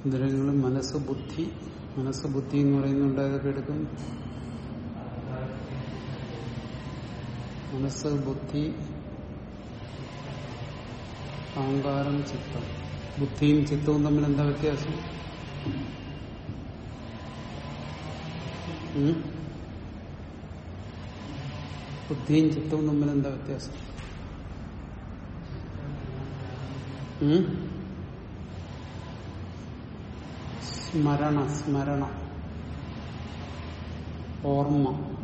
ഇന്ദ്രിയങ്ങൾ മനസ്സ് ബുദ്ധി മനസ്സ് ബുദ്ധി എന്ന് പറയുന്നുണ്ട് ഏതൊക്കെ എടുക്കും മനസ്സ് ബുദ്ധി അഹങ്കാരം ചിത്തം ബുദ്ധിയും ചിത്തവും തമ്മിൽ എന്താ വ്യത്യാസം ഉം? ബുദ്ധിയും ചിത്തവും തമ്മിൽ എന്താ വ്യത്യാസം ഉം? സ്മരണ സ്മരണ ഓർമ്മ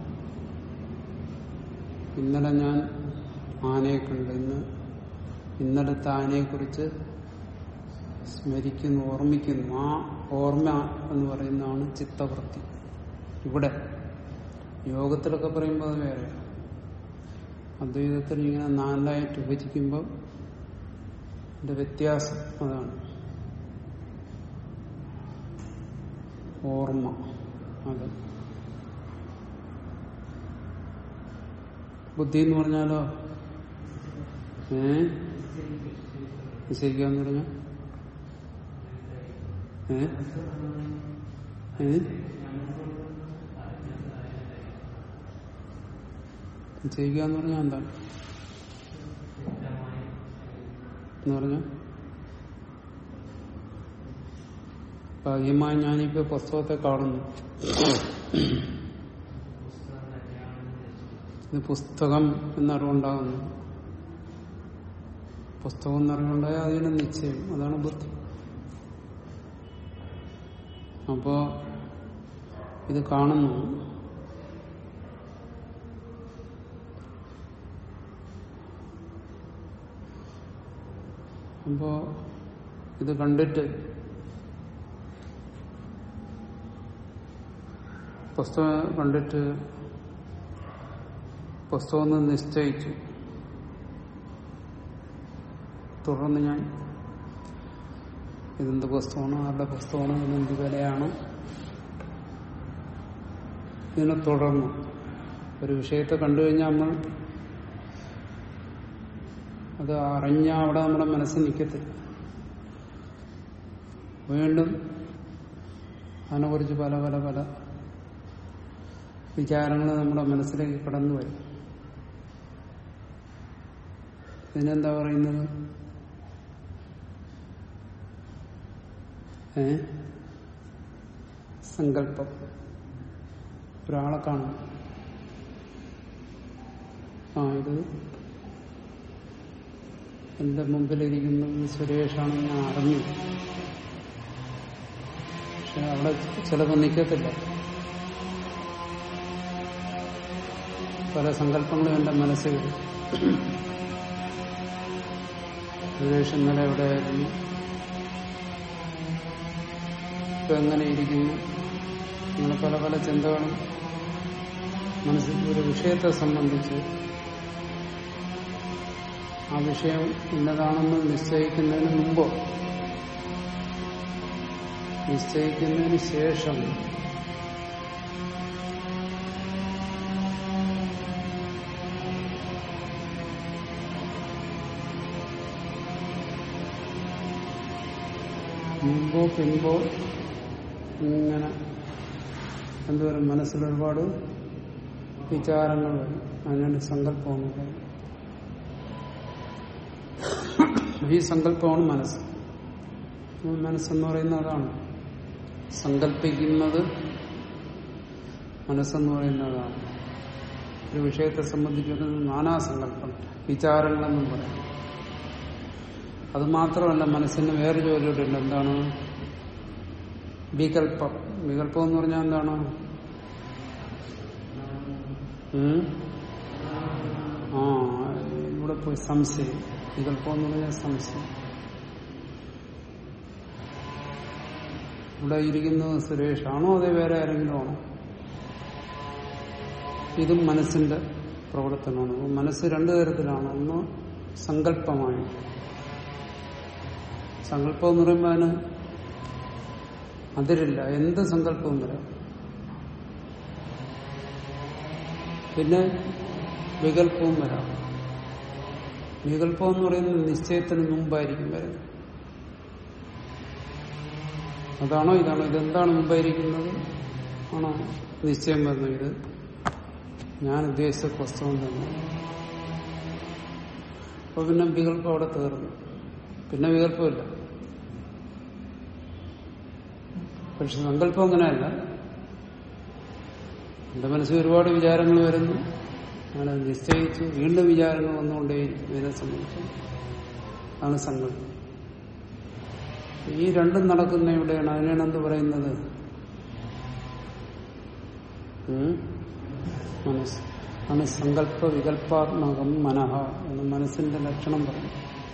ഇന്നലെ ഞാൻ ആനയെ കണ്ടു ഇന്ന് ഇന്നലത്തെ ആനയെക്കുറിച്ച് സ്മരിക്കുന്നു ഓർമ്മിക്കുന്നു ആ ഓർമ്മ എന്ന് പറയുന്നതാണ് ചിത്തവൃത്തി ഇവിടെ യോഗത്തിലൊക്കെ പറയുമ്പോൾ അത് വേറെ അദ്വൈതത്തിൽ ഇങ്ങനെ നാലായിട്ട് വിഭജിക്കുമ്പോൾ ഇതിന്റെ വ്യത്യാസം അതാണ് ഓർമ്മ അത് ബുദ്ധി എന്ന് പറഞ്ഞാലോ ഏ നിശ്ചയിക്കാന്ന് പറഞ്ഞ ഏ ഏ നിശ്ചയിക്കാന്ന് പറഞ്ഞാൽ എന്താണ് എന്ന് പറഞ്ഞ ഭാഗ്യമായി ഞാനിപ്പോ പുസ്തകത്തെ കാണുന്നു ഇത് പുസ്തകം എന്നറിവുണ്ടാകുന്നു പുസ്തകം എന്നറിവുണ്ടായ അതിന് നിശ്ചയം അതാണ് ബുദ്ധി അപ്പോ ഇത് കാണുന്നു അപ്പോ ഇത് കണ്ടിട്ട് പുസ്തകം കണ്ടിട്ട് പുസ്തകം ഒന്ന് നിശ്ചയിച്ചു തുടർന്ന് ഞാൻ ഇതെന്ത് പുസ്തകമാണ് ആരുടെ പുസ്തകമാണ് ഇതിനെന്ത് വിലയാണ് ഇതിനെ തുടർന്നു ഒരു വിഷയത്തെ കണ്ടു കഴിഞ്ഞാൽ നമ്മൾ അത് അറിഞ്ഞ അവിടെ നമ്മുടെ മനസ്സിൽ നിൽക്കത്തില്ല വീണ്ടും അതിനെക്കുറിച്ച് പല പല പല വിചാരങ്ങൾ നമ്മുടെ മനസ്സിലേക്ക് കടന്നു വരും ഇതിനെന്താ പറയുന്നത് ഏ സങ്കല്പം ഒരാളെ കാണും ആ ഇത് എന്റെ മുമ്പിലിരിക്കുന്നത് സുരേഷാണെന്ന് ഞാൻ അറിഞ്ഞു പക്ഷെ അവിടെ ചിലപ്പോൾ നിൽക്കത്തില്ല പല സങ്കല്പങ്ങളും എന്റെ മനസ്സിൽ വരും സുരേഷ് ഇന്നലെ എവിടെയായിരുന്നു ഇപ്പൊ എങ്ങനെ ഇരിക്കുന്നു അങ്ങനെ പല പല ചിന്തകളും മനസ്സിൽ ഒരു വിഷയത്തെ സംബന്ധിച്ച് ആ വിഷയം ഇന്നതാണെന്ന് നിശ്ചയിക്കുന്നതിന് മുമ്പോ നിശ്ചയിക്കുന്നതിന് ശേഷം മുമ്പോ പിൻപോ ഇങ്ങനെ എന്തോരം മനസ്സിൽ ഒരുപാട് വിചാരങ്ങൾ വരും അതിനാണ് സങ്കല്പമെന്ന് പറയുന്നത് ഈ സങ്കല്പമാണ് മനസ്സ് മനസ്സെന്ന് പറയുന്നത് അതാണ് സങ്കല്പിക്കുന്നത് മനസ്സെന്ന് പറയുന്നതാണ് ഒരു വിഷയത്തെ സംബന്ധിച്ചിടത്തോളം നാനാസങ്കല്പം വിചാരങ്ങളെന്നും പറയാം അത് മാത്രമല്ല മനസ്സിന് വേറെ ജോലിയുണ്ട് എന്താണ് വികല്പം വികല്പം എന്ന് പറഞ്ഞാൽ എന്താണ് ഉം? ആ ഇവിടെ പോയി സംശയം വികല്പം എന്ന് പറഞ്ഞാൽ സംശയം ഇവിടെ ഇരിക്കുന്നത് സുരേഷ് ആണോ അതേ വേറെ ആരെങ്കിലും ആണോ ഇതും മനസ്സിന്റെ പ്രവർത്തനമാണ് അപ്പൊ മനസ്സ് രണ്ടു തരത്തിലാണ് ഒന്ന് സങ്കല്പമായി സങ്കല്പം എന്ന് പറയുമ്പോൾ അതിന് അതിരില്ല എന്ത് സങ്കല്പവും വരാം പിന്നെ വികല്പവും വരാം വികല്പം എന്ന് പറയുന്നത് നിശ്ചയത്തിന് മുമ്പായിരിക്കും വരുന്നത് അതാണോ ഇതാണോ ഇതെന്താണ് മുമ്പായിരിക്കുന്നത് ആണോ നിശ്ചയം വന്നു ഇത് ഞാൻ ഉദ്ദേശിച്ച പുസ്തകം തന്നെ അപ്പൊ പിന്നെ വികല്പം അവിടെ തീർന്നു പിന്നെ വികല്പമില്ല പക്ഷെ സങ്കല്പം അങ്ങനെയല്ല എന്റെ മനസ്സിൽ ഒരുപാട് വിചാരങ്ങൾ വരുന്നു ഞാനത് നിശ്ചയിച്ചു വീണ്ടും വിചാരങ്ങൾ വന്നുകൊണ്ടേയിരിക്കും ഇതിനെ സംബന്ധിച്ച് ആണ് സങ്കല്പം ഈ രണ്ടും നടക്കുന്ന എവിടെയാണ് അതിനാണ് എന്ത് പറയുന്നത് ഉം? മനസ്സ് ആണ് സങ്കല്പ വികല്പാത്മകം മനഃ എന്ന് മനസ്സിന്റെ ലക്ഷണം പറയും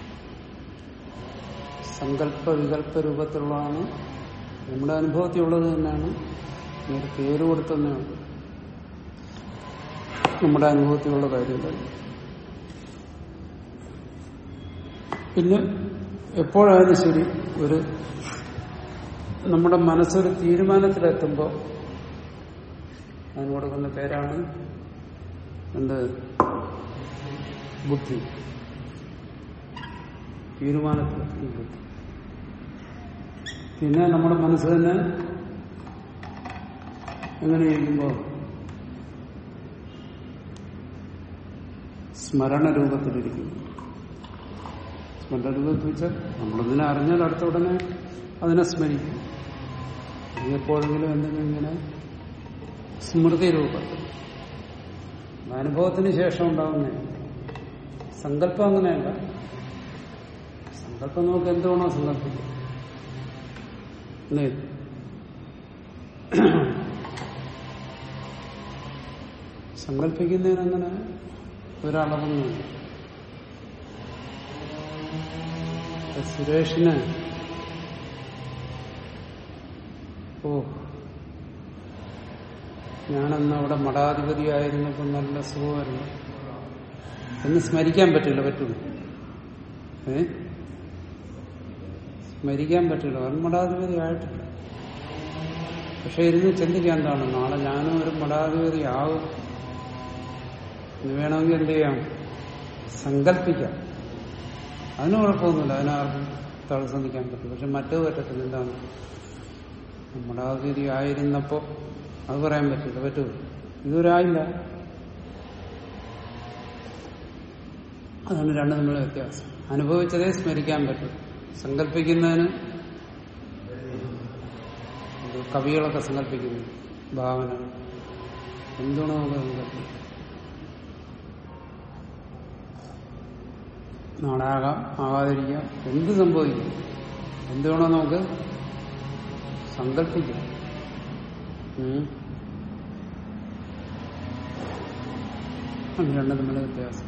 സങ്കല്പ വികല്പ രൂപത്തിലുള്ളതാണ് നമ്മുടെ അനുഭവത്തിലുള്ളത് തന്നെയാണ് ഒരു പേര് കൊടുത്തതന്നെ ഉള്ളൂ. നമ്മുടെ അനുഭവത്തിലുള്ള കാര്യം തന്നെ പിന്നെ എപ്പോഴായാലും ശരി ഒരു നമ്മുടെ മനസ്സൊരു തീരുമാനത്തിലെത്തുമ്പോൾ അതിന് കൊടുക്കുന്ന പേരാണ് എന്ത് ബുദ്ധി തീരുമാനത്തിലെത്തുന്ന ബുദ്ധി പിന്നെ നമ്മുടെ മനസ്സ് തന്നെ എങ്ങനെ ഇരിക്കുമ്പോൾ സ്മരണ രൂപത്തിലിരിക്കുന്നു സ്മരണ രൂപത്തിൽ വെച്ചാൽ നമ്മളതിനെ അറിഞ്ഞാൽ അടുത്ത ഉടനെ അതിനെ സ്മരിക്കും ഇനി എപ്പോഴെങ്കിലും എന്തെങ്കിലും ഇങ്ങനെ സ്മൃതി രൂപത്തിൽ അനുഭവത്തിന് ശേഷം ഉണ്ടാവുന്നേ സങ്കല്പം അങ്ങനെയല്ല സങ്കല്പം നമുക്ക് എന്തുവേണോ സങ്കല്പിക്കാം അല്ലേ സങ്കല്പിക്കുന്നതിനങ്ങനെ ഒരളവൊന്നുമില്ല ഇപ്പൊ സുരേഷിന് ഓ ഞാനന്ന് അവിടെ മഠാധിപതിയായിരുന്നപ്പോൾ നല്ല സുഖമായിരുന്നു എന്ന് സ്മരിക്കാൻ പറ്റില്ല പറ്റുള്ളൂ ഏ സ്മരിക്കാൻ പറ്റില്ല അവൻ മഠാധിപതി ആയിട്ടില്ല പക്ഷെ ഇരുന്ന് ചിന്തിക്കാൻ എന്താണ് നാളെ ഞാനും ഒരു മഠാധിപതി ആവും എന്ന് വേണമെങ്കിൽ എന്ത് ചെയ്യാം സങ്കല്പിക്കാം അതിന് കുഴപ്പമൊന്നുമില്ല അതിനാർക്കും തടസ്സം നിൽക്കാൻ പറ്റും പക്ഷെ മറ്റു പറ്റത്തില്ല എന്താണ് മഠാധിപതി ആയിരുന്നപ്പോ അത് പറയാൻ പറ്റില്ല പറ്റുമോ ഇതൊരായില്ല അതാണ് രണ്ടും തമ്മിലുള്ള വ്യത്യാസം അനുഭവിച്ചതേ സ്മരിക്കാൻ പറ്റും സങ്കല്പിക്കുന്നതിന് ഇത് കവികളൊക്കെ സങ്കല്പിക്കുന്നു ഭാവന എന്തുകൊണ്ടോ നമുക്ക് സങ്കല്പിക്കാം നാളെ ആകാം ആകാതിരിക്കാം എന്ത് സംഭവിക്കും എന്തുവേണോ നമുക്ക് സങ്കല്പിക്കാം ഉം. അത് രണ്ടും തമ്മിലുള്ള വ്യത്യാസം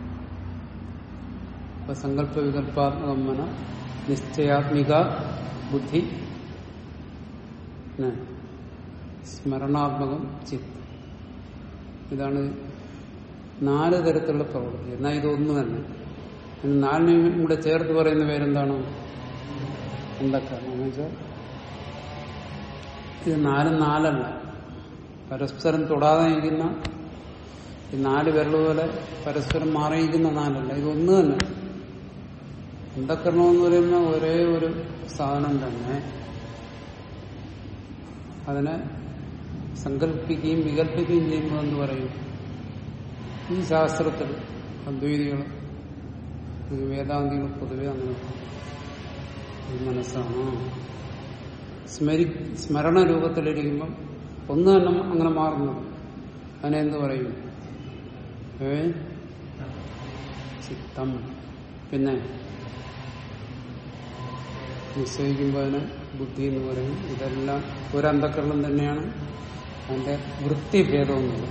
അപ്പൊ സങ്കല്പ വികല്പാത്മകം മന നിശ്ചയാത്മിക ബുദ്ധി പിന്നെ സ്മരണാത്മകം ചിത്ത് ഇതാണ് നാല് തരത്തിലുള്ള പ്രവൃത്തി എന്നാൽ ഇതൊന്നു തന്നെ ഇനി നാലിനെയും കൂടെ ചേർത്ത് പറയുന്ന പേരെന്താണ് എന്തൊക്കെ എന്ന് വെച്ചാൽ ഇത് നാലും നാലല്ല പരസ്പരം തൊടാതെ ഇരിക്കുന്ന ഈ നാല് വിരൽ പോലെ പരസ്പരം മാറിയിരിക്കുന്ന നാലല്ല ഇതൊന്നു തന്നെ അന്ധക്കരണമെന്ന് പറയുന്ന ഒരേ ഒരു സാധനം തന്നെ അതിനെ സങ്കല്പിക്കുകയും വികല്പിക്കുകയും ചെയ്യുമ്പോൾ എന്ന് പറയും ഈ ശാസ്ത്രത്തിൽ അദ്വൈതികൾ ഈ വേദാന്തികൾ പൊതുവെ അങ്ങനെ ഈ മനസ്സാണ് സ്മരി സ്മരണ രൂപത്തിലിരിക്കുമ്പം ഒന്ന് തന്നെ അങ്ങനെ മാറുന്നു അതിനെന്ത് പറയും ഏ ചിത്തം പിന്നെ നിശ്ചയിക്കുമ്പോൾ അതിന് ബുദ്ധി എന്ന് പറയും ഇതെല്ലാം ഒരു അന്ധക്കരണം തന്നെയാണ് അതിന്റെ വൃത്തിഭേദമൊന്നുമില്ല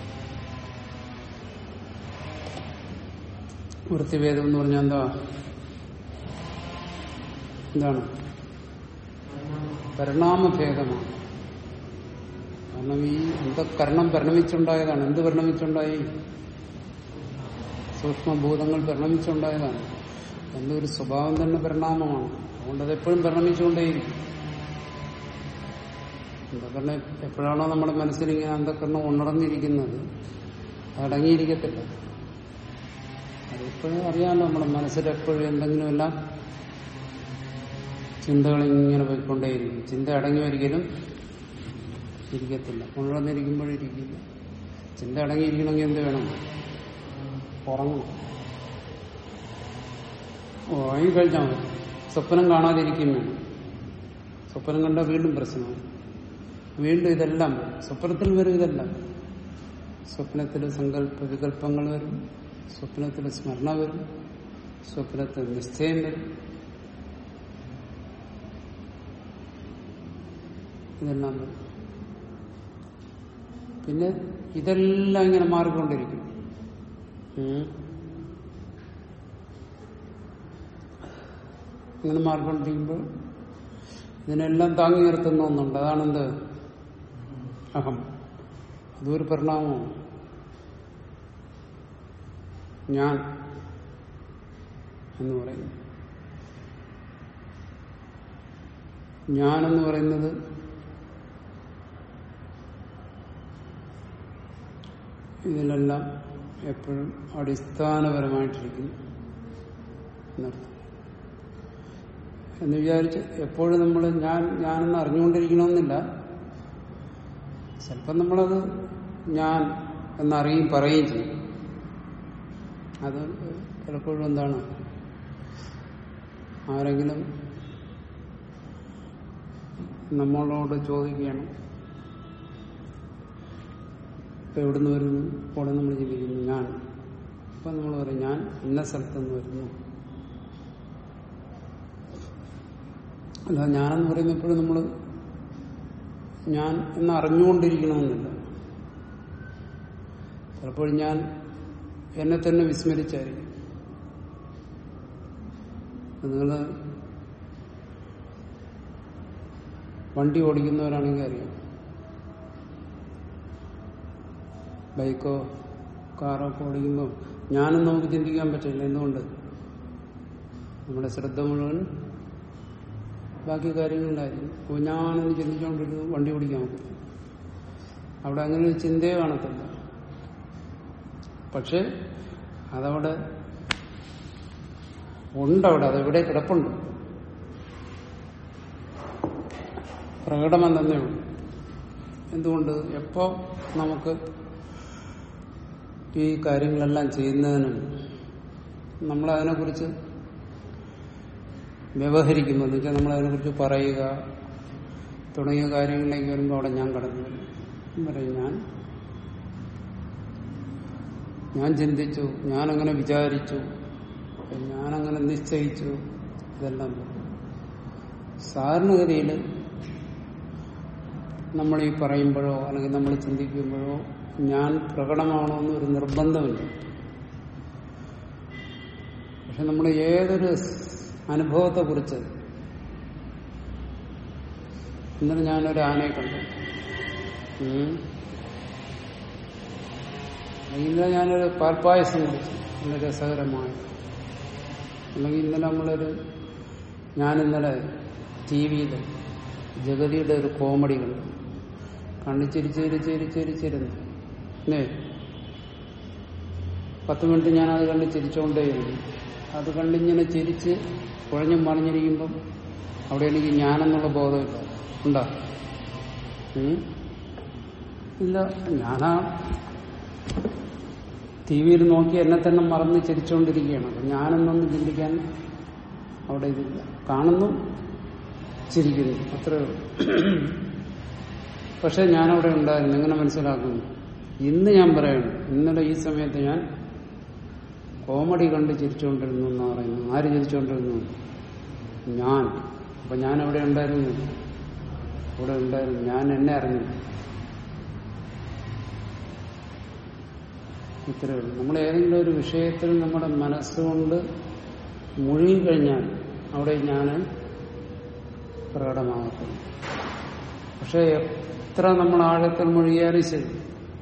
വൃത്തിഭേദം എന്ന് പറഞ്ഞാൽ എന്താ എന്താണ് പരിണാമഭേദമാണ് കാരണം ഈ അന്ധകരണം പരിണമിച്ചുണ്ടായതാണ് എന്ത് പരിണമിച്ചുണ്ടായി സൂക്ഷ്മഭൂതങ്ങൾ പരിണമിച്ചുണ്ടായതാണ് എന്റെ ഒരു സ്വഭാവം തന്നെ പരിണാമമാണ് അതുകൊണ്ട് അതെപ്പോഴും പരിണമിച്ചുകൊണ്ടേയിരിക്കും അന്ധകരണം എപ്പോഴാണോ നമ്മുടെ മനസ്സിൽ ഇങ്ങനെ അന്ധകരണം ഉണർന്നിരിക്കുന്നത് അടങ്ങിയിരിക്കത്തില്ല അതെപ്പോഴും അറിയാമല്ലോ നമ്മുടെ മനസ്സിൽ എപ്പോഴും എന്തെങ്കിലും എല്ലാം ചിന്തകൾ ഇങ്ങനെ പോയിക്കൊണ്ടേയിരിക്കും ചിന്ത അടങ്ങി ഒരിക്കലും ഇരിക്കത്തില്ല ഉണർന്നിരിക്കുമ്പോഴിരിക്കില്ല ചിന്ത അടങ്ങിയിരിക്കണമെങ്കിൽ എന്ത് വേണം ഉറങ്ങും ഉറങ്ങിക്കഴിഞ്ഞാൽ മതി സ്വപ്നം കാണാതിരിക്കും വേണം സ്വപ്നം കണ്ടാൽ വീണ്ടും പ്രശ്നമാണ് വീണ്ടും ഇതെല്ലാം വരും. സ്വപ്നത്തിൽ വരും ഇതെല്ലാം സ്വപ്നത്തിൽ സങ്കല്പ വികല്പങ്ങൾ വരും സ്വപ്നത്തിൽ സ്മരണ വരും സ്വപ്നത്തിൽ നിശ്ചയം വരും ഇതെല്ലാം വരും പിന്നെ ഇതെല്ലാം ഇങ്ങനെ മാറിക്കൊണ്ടിരിക്കും ഉം. ഇങ്ങനെ മാറിക്കൊണ്ടിരിക്കുമ്പോൾ ഇതിനെല്ലാം താങ്ങി നിർത്തുന്ന ഒന്നുണ്ട് അതാണെന്ത് അഹം അതൊരു പരിണാമമാണ് ഞാൻ എന്ന് പറയുന്നു ഞാനെന്ന് പറയുന്നത് ഇതിലെല്ലാം എപ്പോഴും അടിസ്ഥാനപരമായിട്ടിരിക്കുന്നു എന്നർത്ഥം എന്ന് വിചാരിച്ച് എപ്പോഴും നമ്മൾ ഞാൻ ഞാനെന്ന് അറിഞ്ഞുകൊണ്ടിരിക്കണമെന്നില്ല ചിലപ്പം നമ്മളത് ഞാൻ എന്നറിയും പറയുകയും ചെയ്യും അത് പലപ്പോഴും എന്താണ് ആരെങ്കിലും നമ്മളോട് ചോദിക്കുകയാണ് ഇപ്പൊ എവിടുന്ന് വരുന്നു അവിടെ നമ്മൾ ചിന്തിക്കുന്നു ഞാൻ അപ്പൊ നമ്മൾ പറയും ഞാൻ ഇന്ന സ്ഥലത്തുനിന്ന് വരുന്നു അല്ല ഞാനെന്ന് പറയുന്ന എപ്പോഴും നമ്മൾ ഞാൻ എന്ന് അറിഞ്ഞുകൊണ്ടിരിക്കണമെന്നില്ല പലപ്പോഴും ഞാൻ എന്നെ തന്നെ വിസ്മരിച്ചായിരിക്കും നിങ്ങൾ വണ്ടി ഓടിക്കുന്നവരാണെങ്കിൽ അറിയാം ബൈക്കോ കാറോ ഒക്കെ ഓടിക്കുമ്പോൾ ഞാനും നമുക്ക് ചിന്തിക്കാൻ പറ്റില്ല എന്തുകൊണ്ട് നമ്മുടെ ശ്രദ്ധ മുഴുവൻ ബാക്കി കാര്യങ്ങളിലായിരിക്കും അപ്പോൾ ഞാനെന്ന് ചിന്തിച്ചുകൊണ്ടിരുന്നു വണ്ടി ഓടിക്കാൻ പറ്റും അവിടെ അങ്ങനെ ഒരു ചിന്തയെ കാണത്തില്ല പക്ഷെ അതവിടെ ഉണ്ടവിടെ അതെവിടെ കിടപ്പുണ്ട് പ്രകടനം തന്നെയുണ്ട് എന്തുകൊണ്ട് എപ്പോ നമുക്ക് ഈ കാര്യങ്ങളെല്ലാം ചെയ്യുന്നതിനും നമ്മൾ അതിനെക്കുറിച്ച് വ്യവഹരിക്കുമ്പോൾ എന്ന് വെച്ചാൽ നമ്മൾ അതിനെക്കുറിച്ച് പറയുക തുടങ്ങിയ കാര്യങ്ങളിലേക്ക് വരുമ്പോൾ അവിടെ ഞാൻ കടന്നു വരും ഞാൻ പറയും ഞാൻ ഞാൻ ചിന്തിച്ചു ഞാനങ്ങനെ വിചാരിച്ചു ഞാനങ്ങനെ നിശ്ചയിച്ചു ഇതെല്ലാം സാധാരണഗതിയിൽ നമ്മൾ ഈ പറയുമ്പോഴോ അല്ലെങ്കിൽ നമ്മൾ ചിന്തിക്കുമ്പോഴോ ഞാൻ പ്രകടമാണോന്ന് ഒരു നിർബന്ധമില്ല പക്ഷെ നമ്മൾ ഏതൊരു അനുഭവത്തെ കുറിച്ച് ഇന്നലെ ഞാനൊരു ആനയെ കണ്ടു ഉം. ഇന്നലെ ഞാനൊരു പാൽപ്പായസം കുടിച്ചു നല്ല രസകരമായ അല്ലെങ്കിൽ ഇന്നലെ നമ്മളൊരു ഞാനിന്നലെ ടി വിയിൽ ജഗതിയുടെ ഒരു കോമഡി കണ്ടു കണ്ണു ചിരിച്ച് ചിരിച്ച് ചിരിച്ച് ചിരിച്ചിരുന്നു അല്ലേ പത്ത് മിനിറ്റ് ഞാനത് കണ്ട് ചിരിച്ചുകൊണ്ടേയിരുന്നു അത് കണ്ടിങ്ങനെ ചിരിച്ച് കുഴഞ്ഞും മറിഞ്ഞിരിക്കുമ്പം അവിടെ എനിക്ക് ഞാനെന്നുള്ള ബോധമില്ല ഉണ്ടോ ഉം? ഇല്ല ഞാനാ ടി വിയിൽ നോക്കി എന്നെ തന്നെ മറന്ന് ചിരിച്ചുകൊണ്ടിരിക്കുകയാണ് അപ്പൊ ഞാനെന്നൊന്നും ചിന്തിക്കാൻ അവിടെ ഇതില്ല കാണുന്നു ചിരിക്കുന്നു അത്രേ ഉള്ളൂ പക്ഷെ ഞാനവിടെ ഉണ്ടായിരുന്നു എങ്ങനെ മനസ്സിലാക്കുന്നു ഇന്ന് ഞാൻ പറയണം ഇന്നലെ ഈ സമയത്ത് ഞാൻ കോമഡി കണ്ട് ചിരിച്ചുകൊണ്ടിരുന്നു എന്ന് പറയുന്നു ആര് ചിരിച്ചുകൊണ്ടിരുന്നു ഞാൻ അപ്പൊ ഞാൻ അവിടെ ഉണ്ടായിരുന്നു അവിടെ ഉണ്ടായിരുന്നു ഞാൻ എന്നെ അറിഞ്ഞു ഇത്രയേ ഉള്ളൂ നമ്മൾ ഏതെങ്കിലും ഒരു വിഷയത്തിൽ നമ്മുടെ മനസ്സുകൊണ്ട് മുഴുകിക്കഴിഞ്ഞാൽ അവിടെ ഞാൻ പ്രകടമാകത്തുള്ളൂ പക്ഷെ എത്ര നമ്മൾ ആഴത്തിൽ മുഴുകിയാലും ശരി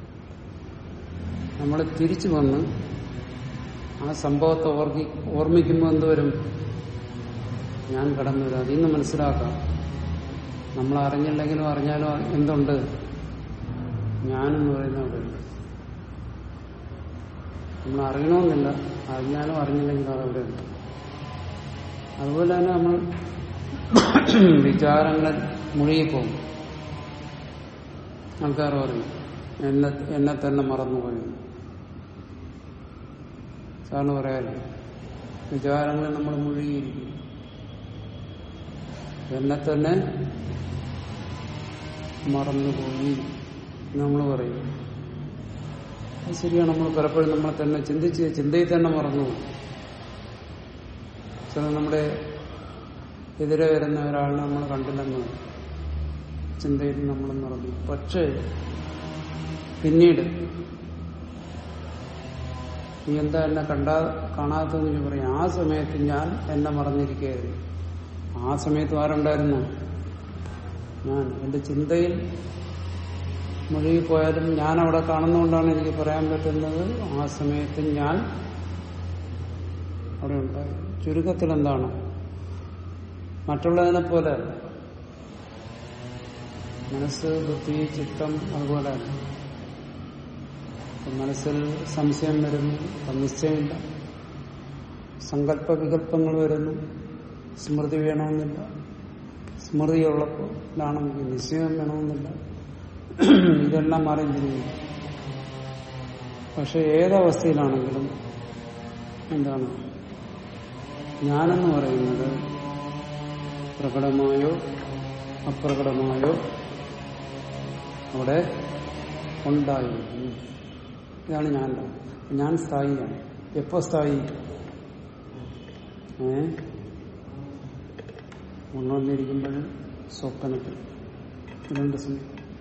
നമ്മൾ തിരിച്ചു വന്ന് ആ സംഭവത്തെ ഓർമ്മി ഓർമ്മിക്കുമ്പോൾ എന്തോരും ഞാൻ കടന്നു വരും അതിൽ നിന്ന് മനസ്സിലാക്കാം നമ്മൾ അറിഞ്ഞില്ലെങ്കിലും അറിഞ്ഞാലും എന്തുണ്ട് ഞാനെന്ന് പറയുന്ന അവിടെ ഉണ്ട് നമ്മൾ അറിയണമെന്നില്ല അറിഞ്ഞാലും അറിഞ്ഞില്ലെങ്കിലും അത് അവിടെ ഉണ്ട് അതുപോലെ തന്നെ നമ്മൾ വിചാരങ്ങൾ മുഴുകിപ്പോകും ആൾക്കാർ പറയും എന്നെ എന്നെ തന്നെ മറന്നുപോയി സാറിന് പറയാലോ വിചാരങ്ങളിൽ നമ്മൾ മുഴുകിയിരിക്കും എന്നെ തന്നെ മറന്നുപോയി എന്ന് നമ്മൾ പറയും അത് ശരിയാണ് നമ്മൾ പലപ്പോഴും നമ്മളെ തന്നെ ചിന്തിച്ച് ചിന്തയിൽ തന്നെ മറന്നുപോകും ചില നമ്മുടെ എതിരെ വരുന്ന ഒരാളിനെ നമ്മൾ കണ്ടില്ലെന്ന് വരും. ചിന്തയിൽ നമ്മൾ മറന്നു പക്ഷേ പിന്നീട് നീ എന്താ എന്നെ കണ്ടാ കാണാത്തതെന്ന് ഞാൻ പറയും ആ സമയത്ത് ഞാൻ എന്നെ മറന്നിരിക്കുകയായിരുന്നു ആ സമയത്ത് ആരുണ്ടായിരുന്നു ഞാൻ എന്റെ ചിന്തയിൽ മുഴുകിപ്പോയാലും ഞാൻ അവിടെ കാണുന്നതുകൊണ്ടാണ് എനിക്ക് പറയാൻ പറ്റുന്നത് ആ സമയത്ത് ഞാൻ അവിടെ ഉണ്ടായി ചുരുക്കത്തിൽ എന്താണ് മറ്റുള്ളതിനെ പോലെ അല്ല. മനസ്സ് ബുദ്ധി ചിത്തം അതുപോലെ അല്ല. ഇപ്പം മനസ്സിൽ സംശയം വരുന്നു അപ്പം നിശ്ചയമില്ല സങ്കല്പ വികല്പങ്ങൾ വരുന്നു സ്മൃതി വേണമെന്നില്ല സ്മൃതിയുള്ളപ്പോൾ ഇതാണെങ്കിൽ നിശ്ചയം വേണമെന്നില്ല ഇതെല്ലാം മാറിയും തിരിഞ്ഞു പക്ഷെ ഏതവസ്ഥയിലാണെങ്കിലും എന്താണ് ഞാനെന്ന് പറയുന്നത് പ്രകടമായോ അപ്രകടമായോ അവിടെ ഉണ്ടായിരുന്നു ഇതാണ് ഞാൻ ഞാൻ സ്ഥായിയാണ് എപ്പോ സ്ഥായി ഏ ഉണർന്നിരിക്കുമ്പോഴും സ്വപ്നത്തിൽ രണ്ട് സമയം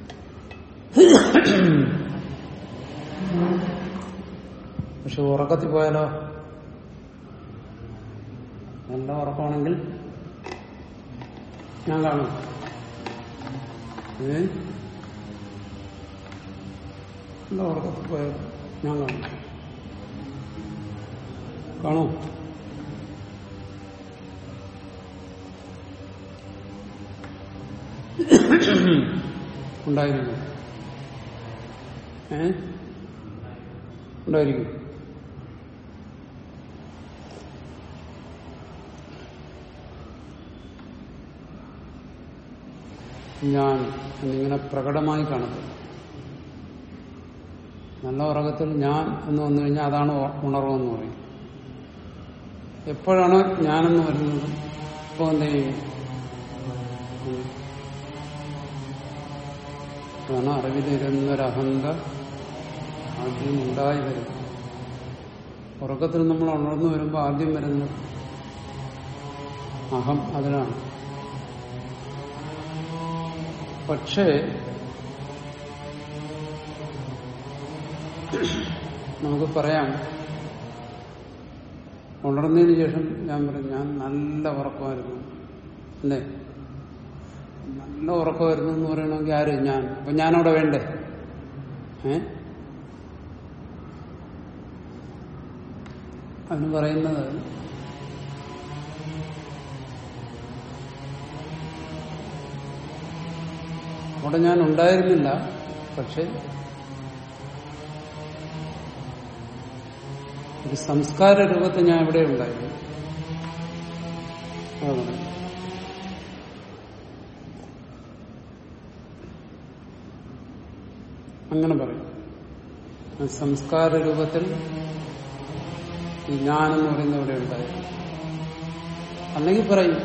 പക്ഷെ ഉറക്കത്തിൽ പോയാലോ നല്ല ഉറക്കമാണെങ്കിൽ ഞാൻ കാണും ഏ നല്ല ഉറക്കത്തിൽ പോയാലോ ഞാൻ കാണും കാണോ ഉണ്ടായിരുന്നു ഏ ഉണ്ടായിരിക്കും ഞാൻ എന്നിങ്ങനെ പ്രകടമായി കാണപ്പെടും നല്ല ഉറക്കത്തിൽ ഞാൻ എന്ന് വന്നു കഴിഞ്ഞാൽ അതാണ് ഉണർവെന്ന് പറയും എപ്പോഴാണ് ഞാനെന്ന് വരുന്നത് ഇപ്പോൾ എന്ത് ചെയ്യും അതാണ് അറിവിലിരുന്നൊരഹന്ത ആദ്യം ഉണ്ടായി വരും ഉറക്കത്തിൽ നമ്മൾ ഉണർന്നു വരുമ്പോൾ ആദ്യം വരുന്നത് അഹം അതിനാണ് പക്ഷേ നമുക്ക് പറയാം ഉണർന്നതിന് ശേഷം ഞാൻ പറയും ഞാൻ നല്ല ഉറക്കമായിരുന്നു അല്ലേ നല്ല ഉറക്കമായിരുന്നു എന്ന് പറയണമെങ്കിൽ ആര് ഞാൻ അപ്പൊ ഞാനവിടെ വേണ്ടേ ഏ അതിന് പറയുന്നത് അവിടെ ഞാൻ ഉണ്ടായിരുന്നില്ല പക്ഷെ ഒരു സംസ്കാര രൂപത്തിൽ ഞാൻ ഇവിടെ ഉണ്ടായിരുന്നു അതാണ് അങ്ങനെ പറയും ആ സംസ്കാര രൂപത്തിൽ ഈ ഞാനെന്ന് പറയുന്ന ഇവിടെ ഉണ്ടായിരുന്നു അല്ലെങ്കിൽ പറയും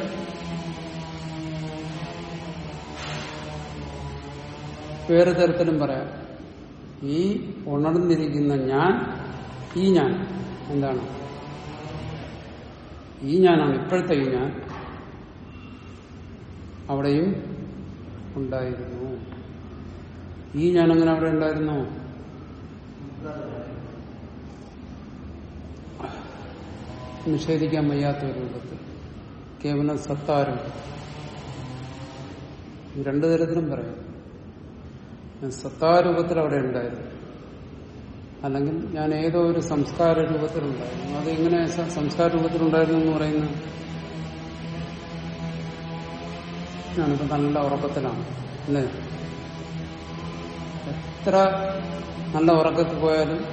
വേറെ തരത്തിലും പറയാം ഈ ഉണർന്നിരിക്കുന്ന ഞാൻ ഈ ഞാൻ എന്താണ് ഈ ഞാനാണ് ഇപ്പോഴത്തെ ഈ ഞാൻ അവിടെയും ഉണ്ടായിരുന്നു ഈ ഞാൻ അങ്ങനെ അവിടെ ഉണ്ടായിരുന്നു നിഷേധിക്കാൻ വയ്യാത്ത ഒരു രൂപത്തിൽ കേവലം സത്താരും രണ്ടു തരത്തിലും പറയാം ഞാൻ സത്താരൂപത്തിൽ അവിടെ ഉണ്ടായിരുന്നു അല്ലെങ്കിൽ ഞാൻ ഏതോ ഒരു സംസ്കാര രൂപത്തിലുണ്ടായിരുന്നു അത് എങ്ങനെ സ- സംസ്കാര രൂപത്തിലുണ്ടായിരുന്നു എന്ന് പറയുന്നത് ഞാനിപ്പോ നല്ല ഉറക്കത്തിലാണ് അല്ലേ എത്ര നല്ല ഉറക്കത്തിൽ പോയാലും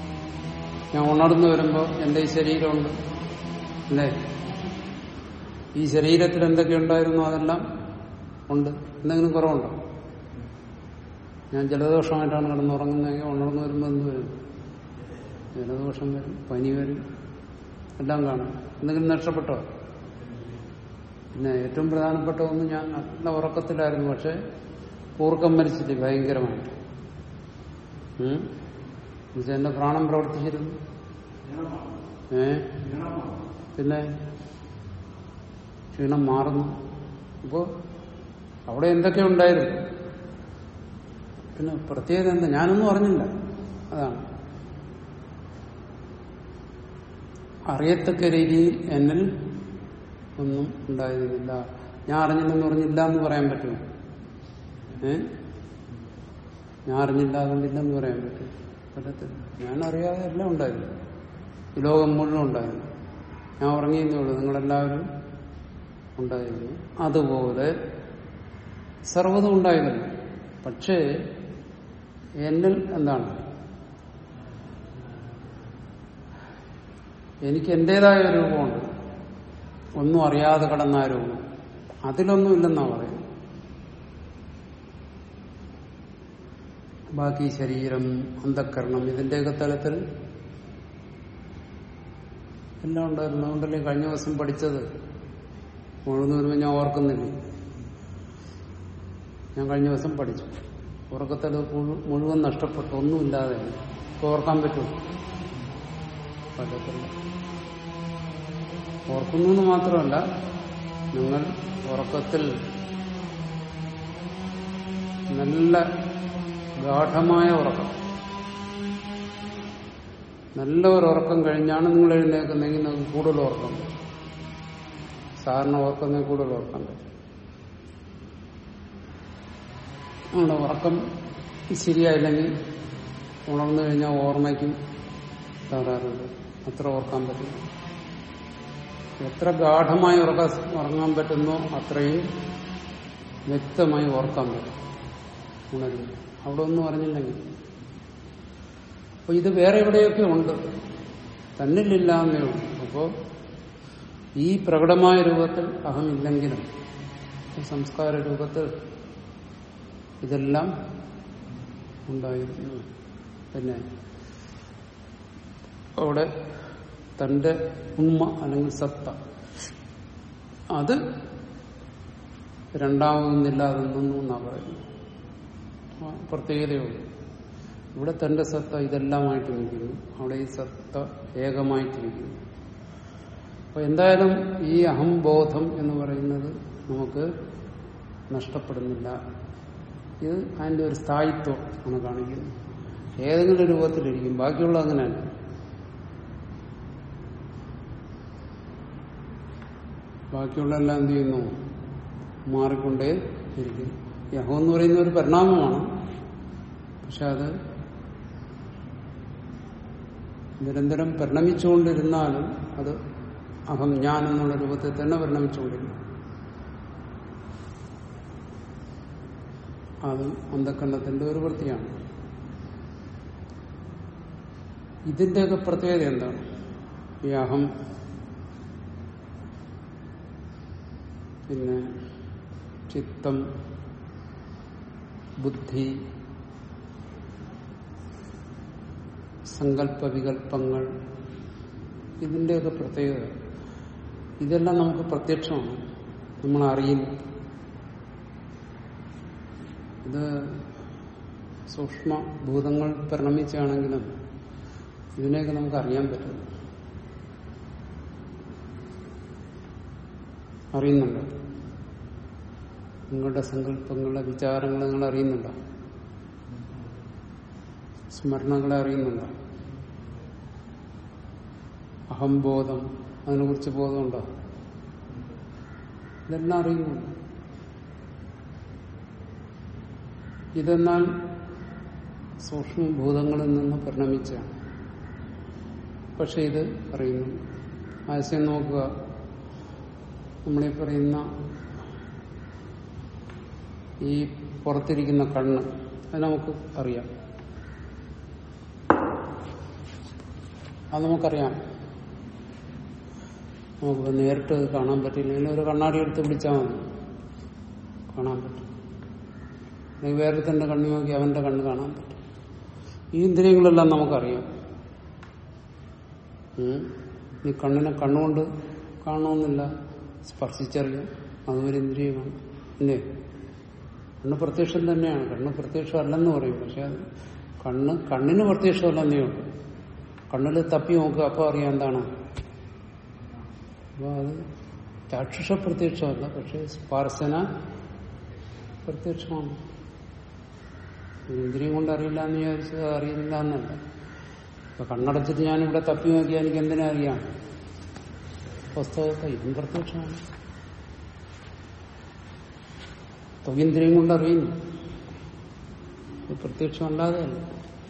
ഞാൻ ഉണർന്നു വരുമ്പോൾ എന്റെ ഈ ശരീരമുണ്ട് അല്ലേ ഈ ശരീരത്തിൽ എന്തൊക്കെ ഉണ്ടായിരുന്നു അതെല്ലാം ഉണ്ട് എന്തെങ്കിലും കുറവുണ്ടോ ഞാൻ ജലദോഷമായിട്ടാണ് കിടന്നുറങ്ങുന്നതെങ്കിൽ ഉണർന്നു വരുമ്പോൾ എന്ത് വരും ജലദോഷം വരും പനി വരും എല്ലാം കാണും എന്തെങ്കിലും നഷ്ടപ്പെട്ടോ പിന്നെ ഏറ്റവും പ്രധാനപ്പെട്ട ഒന്ന് ഞാൻ നല്ല ഉറക്കത്തിലായിരുന്നു പക്ഷെ കൂർക്കം മരിച്ചിട്ട് ഭയങ്കരമായിട്ട് ഉം? എന്നുവെച്ചാൽ എന്റെ പ്രാണം പ്രവർത്തിച്ചിരുന്നു ഏ പിന്നെ ക്ഷീണം മാറുന്നു അപ്പോ അവിടെ എന്തൊക്കെ ഉണ്ടായിരുന്നു പിന്നെ പ്രത്യേകത എന്താ ഞാനൊന്നും അറിഞ്ഞില്ല അതാണ് അറിയത്തക്ക രീതിയിൽ എന്നിൽ ഒന്നും ഉണ്ടായിരുന്നില്ല ഞാൻ അറിഞ്ഞില്ലെന്ന് പറഞ്ഞില്ല എന്ന് പറയാൻ പറ്റുമോ ഏ ഞാൻ അറിഞ്ഞില്ല അതുകൊണ്ടില്ലെന്ന് പറയാൻ പറ്റും പറ്റത്തില്ല ഞാൻ അറിയാതെ എല്ലാം ഉണ്ടായിരുന്നു ഈ ലോകം മുഴുവൻ ഉണ്ടായിരുന്നു ഞാൻ ഉറങ്ങിയെന്നേ ഉള്ളൂ നിങ്ങളെല്ലാവരും ഉണ്ടായിരുന്നു അതുപോലെ സർവ്വതും ഉണ്ടായിരുന്നു പക്ഷേ എന്നിൽ എന്താണ് എനിക്ക് എന്റേതായ ഒരു രൂപമുണ്ട് ഒന്നും അറിയാതെ കടന്ന ആ രൂപം അതിലൊന്നും ഇല്ലെന്നാ പറയുന്നത് ബാക്കി ശരീരം അന്ധക്കരണം ഇതിന്റെയൊക്കെ തലത്തിൽ എല്ലാം ഉണ്ടായിരുന്നു അതുകൊണ്ടല്ലേ കഴിഞ്ഞ ദിവസം പഠിച്ചത് മുഴുവൻ വരുമ്പോൾ ഞാൻ ഓർക്കുന്നില്ല ഞാൻ കഴിഞ്ഞ ദിവസം പഠിച്ചു ഉറക്കത്തിൽ മുഴു- മുഴുവൻ നഷ്ടപ്പെട്ടു ഒന്നുമില്ലാതെ ഇപ്പൊ ഓർക്കാൻ പറ്റുമോ പറ്റത്തില്ല ഓർക്കുന്നു എന്ന് മാത്രമല്ല നിങ്ങൾ ഉറക്കത്തിൽ നല്ല ഗാഠമായ ഉറക്കം നല്ല ഒരു ഉറക്കം കഴിഞ്ഞാണ് നിങ്ങൾ എഴുന്നേൽക്കുന്നെങ്കിൽ നിങ്ങൾക്ക് കൂടുതൽ ഉറക്കം വരും സാധാരണ ഉറക്കുന്ന കൂടുതൽ ഉറക്കം വരും ആണ് ഉറക്കം ശരിയായില്ലെങ്കിൽ ഉണർന്നു കഴിഞ്ഞാൽ ഓർമ്മയ്ക്കും തകരാറുണ്ട് അത്ര ഓർക്കാൻ പറ്റില്ല എത്ര ഗാഠമായി ഉറക്ക ഉറങ്ങാൻ പറ്റുന്നോ അത്രയും വ്യക്തമായി ഓർക്കാൻ പറ്റും ഉണരുന്നു അവിടെ ഒന്നും അറിഞ്ഞില്ലെങ്കിൽ അപ്പൊ ഇത് വേറെ എവിടെയൊക്കെ ഉണ്ട് തന്നിലില്ല എന്നേ ഉള്ളൂ അപ്പോ ഈ പ്രകടമായ രൂപത്തിൽ അഹമില്ലെങ്കിലും ഈ സംസ്കാര രൂപത്തിൽ ഇതെല്ലാം ഉണ്ടായിരുന്നു പിന്നെ അവിടെ തന്റെ ഉണ്മ അല്ലെങ്കിൽ സത്ത അത് രണ്ടാമതൊന്നില്ലാതെ നിന്നു എന്നാ പറയുന്നത് ആ പ്രത്യേകതയുള്ളൂ ഇവിടെ തന്റെ സത്ത ഇതെല്ലാമായിട്ട് നിൽക്കുന്നു അവിടെ ഈ സത്ത ഏകമായിട്ട് നിൽക്കുന്നു അപ്പൊ എന്തായാലും ഈ അഹംബോധം എന്ന് പറയുന്നത് നമുക്ക് നഷ്ടപ്പെടുന്നില്ല ഇത് അതിന്റെ ഒരു സ്ഥായിത്വം ആണ് കാണിക്കുന്നത് ഏതെങ്കിലും രൂപത്തിലിരിക്കും ബാക്കിയുള്ള അങ്ങനെയല്ല ബാക്കിയുള്ള എല്ലാം എന്ത് ചെയ്യുന്നു മാറിക്കൊണ്ടേ ഇരിക്കും ഈ അഹം എന്ന് പറയുന്ന ഒരു പരിണാമമാണ് പക്ഷെ അത് നിരന്തരം പരിണമിച്ചുകൊണ്ടിരുന്നാലും അത് അഹം ഞാൻ എന്നുള്ള രൂപത്തിൽ തന്നെ പരിണമിച്ചുകൊണ്ടിരുന്നു അത് അന്ധക്കണ്ണത്തിന്റെ ഒരു വൃത്തിയാണ് ഇതിന്റെയൊക്കെ പ്രത്യേകത എന്താണ് ഈ അഹം പിന്നെ ചിത്തം ബുദ്ധി സങ്കല്പ വികല്പങ്ങൾ ഇതിന്റെയൊക്കെ പ്രത്യേകത ഇതെല്ലാം നമുക്ക് പ്രത്യക്ഷമാണ് നമ്മൾ അറിയുന്നു ഇത് സൂക്ഷ്മ ഭൂതങ്ങൾ പരിണമിച്ചാണെങ്കിലും ഇതിനെയൊക്കെ നമുക്ക് അറിയാൻ പറ്റുന്നു അറിയുന്നുണ്ടോ നിങ്ങളുടെ സങ്കല്പങ്ങളെ വിചാരങ്ങളെ നിങ്ങൾ അറിയുന്നുണ്ടോ സ്മരണകളെ അറിയുന്നുണ്ടോ അഹംബോധം അതിനെക്കുറിച്ച് ബോധമുണ്ടോ ഇതെല്ലാം അറിയുന്നുണ്ട് ഇതെന്നാൽ സൂക്ഷ്മഭൂതങ്ങളിൽ നിന്ന് പരിണമിച്ചാണ് പക്ഷെ ഇത് അറിയുന്നു ആശയം നോക്കുക നമ്മളീ പറയുന്ന ഈ പുറത്തിരിക്കുന്ന കണ്ണ് അത് നമുക്ക് അറിയാം അത് നമുക്കറിയാം നമുക്ക് നേരിട്ട് അത് കാണാൻ പറ്റില്ലെങ്കിൽ ഒരു കണ്ണാടി എടുത്ത് പിടിച്ചാൽ മതി കാണാൻ പറ്റും അല്ലെങ്കിൽ വേറൊരുത്തന്റെ കണ്ണു നോക്കി അവന്റെ കണ്ണ് കാണാൻ പറ്റും ഈ ഇന്ദ്രിയങ്ങളെല്ലാം നമുക്കറിയാം ഉം. ഈ കണ്ണിനെ കണ്ണുകൊണ്ട് കാണണമെന്നില്ല സ്പർശിച്ചറിയാം അതൊരു ഇന്ദ്രിയമാണ് അല്ലേ കണ്ണ് പ്രത്യക്ഷം തന്നെയാണ് കണ്ണ് പ്രത്യക്ഷം അല്ലെന്ന് പറയും പക്ഷെ അത് കണ്ണ് കണ്ണിന് പ്രത്യക്ഷമല്ലെന്നേ ഉള്ളൂ കണ്ണിൽ തപ്പി നോക്കുക അപ്പോൾ അറിയാം എന്താണ് അപ്പൊ അത് ചാക്ഷുഷ പ്രത്യക്ഷമല്ല പക്ഷെ സ്പർശന പ്രത്യക്ഷമാണ് ഇന്ദ്രിയം കൊണ്ട് അറിയില്ല എന്ന് വിചാരിച്ചത് അത് അറിയില്ല എന്നല്ല ഇപ്പൊ കണ്ണടച്ചിട്ട് ഞാനിവിടെ തപ്പി നോക്കിയാൽ എനിക്ക് എന്തിനാ അറിയാം പുസ്തകത്തെ ഇതും പ്രത്യക്ഷമാണ് തൊകിന്ദ്രിയം കൊണ്ട് അറിയുന്നു ഇത് പ്രത്യക്ഷമല്ലാതെ അല്ല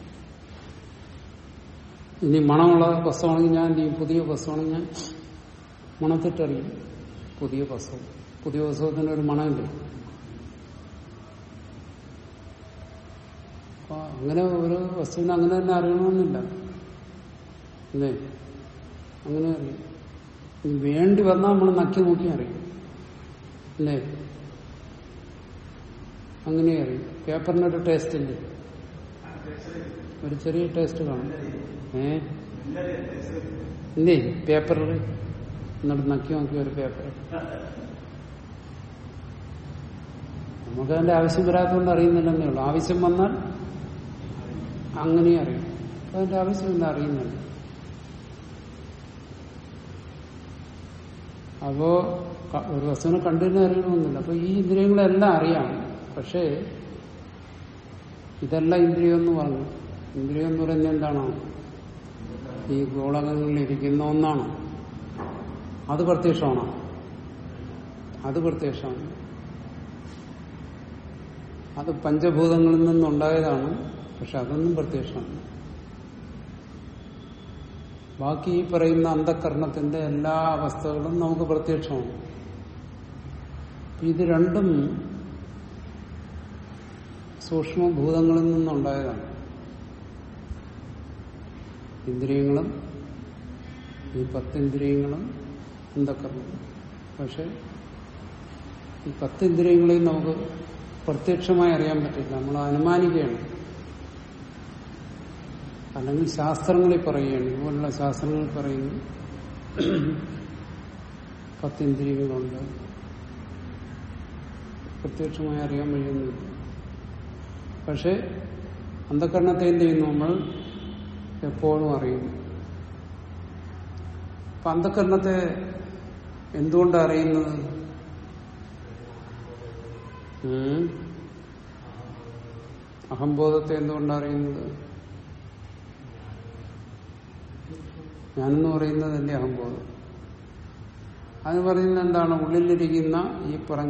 ഇനി മണമുള്ള പുസ്തകമാണെങ്കിൽ ഞാൻ എന്ത് ചെയ്യും പുതിയ പുസ്തകമാണെങ്കിൽ ഞാൻ മണത്തിട്ടറിയും പുതിയ പുസ്തകം പുതിയ പുസ്തകത്തിന് ഒരു മണമില്ലേ അപ്പൊ അങ്ങനെ ഒരു വസ്തുവിനെ അങ്ങനെ തന്നെ അറിയണമെന്നില്ല അല്ലേ അങ്ങനെ അറിയും ഇനി വേണ്ടി വന്നാൽ നമ്മൾ നക്കി നോക്കി അറിയും അല്ലേ അങ്ങനെ അറിയും പേപ്പറിനൊരു ടേസ്റ്റ് ഇല്ലേ ഒരു ചെറിയ ടേസ്റ്റ് കാണും ഏ ഇല്ലേ പേപ്പറിൽ എന്നിട്ട് നക്കി നോക്കി ഒരു പേപ്പർ നമുക്ക് അതിന്റെ ആവശ്യം വരാത്തതുകൊണ്ട് അറിയുന്നില്ലെന്നേ ഉള്ളൂ ആവശ്യം വന്നാൽ അങ്ങനെ അറിയും അപ്പൊ അതിന്റെ ആവശ്യമില്ല അറിയുന്നില്ല അപ്പോ ക- ഒരു വസ്തുവിനെ കണ്ടുതന്നെ അറിയണമെന്നില്ല അപ്പൊ ഈ ഇന്ദ്രിയങ്ങളെല്ലാം അറിയാം പക്ഷേ ഇതെല്ലാം ഇന്ദ്രിയം എന്ന് പറഞ്ഞു ഇന്ദ്രിയം എന്ന് പറയുന്നത് എന്താണോ ഈ ഗോളകങ്ങളിൽ ഇരിക്കുന്ന ഒന്നാണ് അത് പ്രത്യക്ഷമാണോ അത് പ്രത്യക്ഷമാണ് അത് പഞ്ചഭൂതങ്ങളിൽ നിന്നുണ്ടായതാണ് പക്ഷെ അതൊന്നും പ്രത്യക്ഷമാണ് ബാക്കി ഈ പറയുന്ന അന്ധകരണത്തിന്റെ എല്ലാ അവസ്ഥകളും നമുക്ക് പ്രത്യക്ഷമാണ് ഇത് രണ്ടും സൂക്ഷ്മഭൂതങ്ങളിൽ നിന്നുണ്ടായതാണ് ഇന്ദ്രിയങ്ങളും ഈ പത്തിന്ദ്രിയങ്ങളും അന്ധകരണം പക്ഷെ ഈ പത്തിന്ദ്രിയങ്ങളെയും നമുക്ക് പ്രത്യക്ഷമായി അറിയാൻ പറ്റില്ല നമ്മൾ അനുമാനിക്കുകയാണ് അല്ലെങ്കിൽ ശാസ്ത്രങ്ങളിൽ പറയുകയാണ് ഇതുപോലുള്ള ശാസ്ത്രങ്ങളിൽ പറയുന്നു പത്തിന്ദ്രിയങ്ങളുണ്ട് പ്രത്യക്ഷമായി അറിയാൻ കഴിയുന്നില്ല പക്ഷെ അന്ധകരണത്തെ എന്ത് ചെയ്യുന്നു നമ്മൾ എപ്പോഴും അറിയുന്നു അപ്പൊ അന്ധകരണത്തെ എന്തുകൊണ്ടാണ് അറിയുന്നത് ഉം? അഹംബോധത്തെ എന്തുകൊണ്ടാണ് അറിയുന്നത് ഞാനെന്ന് പറയുന്നതല്ലേ അഹംബോധം അത് പറയുന്നത് എന്താണ് ഉള്ളിലിരിക്കുന്ന ഈ പറഞ്ഞ